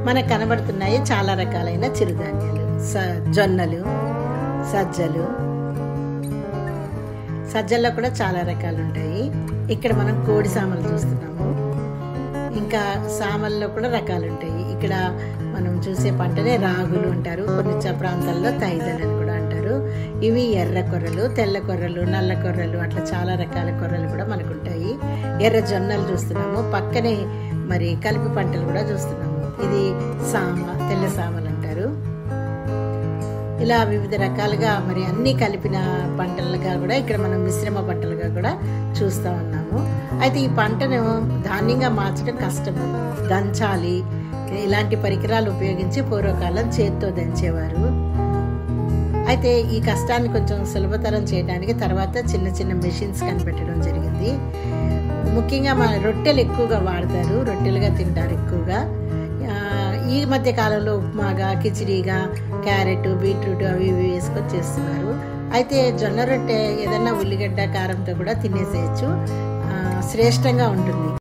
మనకు కనబడుతున్నాయి చాలా రకాలైన చిరుధాన్యాలు స జొన్నలు సజ్జలు సజ్జల్లో కూడా చాలా రకాలు ఉంటాయి ఇక్కడ మనం కోడి సామలు చూస్తున్నాము ఇంకా సామల్లో కూడా రకాలు ఉంటాయి ఇక్కడ మనం చూసే పంటనే రాగులు అంటారు కొన్ని చ- ప్రాంతాల్లో తైదలు అని కూడా అంటారు ఇవి ఎర్ర కొర్రలు తెల్ల కొర్రలు నల్ల కొర్రలు అట్లా చాలా రకాల కొర్రలు కూడా మనకు ఉంటాయి ఎర్ర జొన్నలు చూస్తున్నాము పక్కనే మరి కలిపి పంటలు కూడా చూస్తున్నాము ఇది సామ తెల్ల సామలు అంటారు ఇలా వివిధ రకాలుగా మరి అన్ని కలిపిన పంటలుగా కూడా ఇక్కడ మనం మిశ్రమ పంటలుగా కూడా చూస్తూ ఉన్నాము అయితే ఈ పంటను ధాన్యంగా మార్చడం కష్టము దంచాలి ఇలాంటి పరికరాలు ఉపయోగించి పూర్వకాలం చేత్తో దంచేవారు అయితే ఈ కష్టాన్ని కొంచెం సులభతరం చేయడానికి తర్వాత చిన్న చిన్న మెషిన్స్ కనిపెట్టడం జరిగింది ముఖ్యంగా మన రొట్టెలు ఎక్కువగా వాడతారు రొట్టెలుగా తింటారు ఎక్కువగా ఆ, ఈ మధ్య కాలంలో ఉప్మాగా కిచిడీగా క్యారెట్ బీట్రూట్ అవి ఇవి వేసుకొని చేస్తున్నారు అయితే జొన్న రొట్టె ఏదన్నా ఉల్లిగడ్డ కారంతో కూడా తినేసేయచ్చు ఆ, శ్రేష్టంగా ఉంటుంది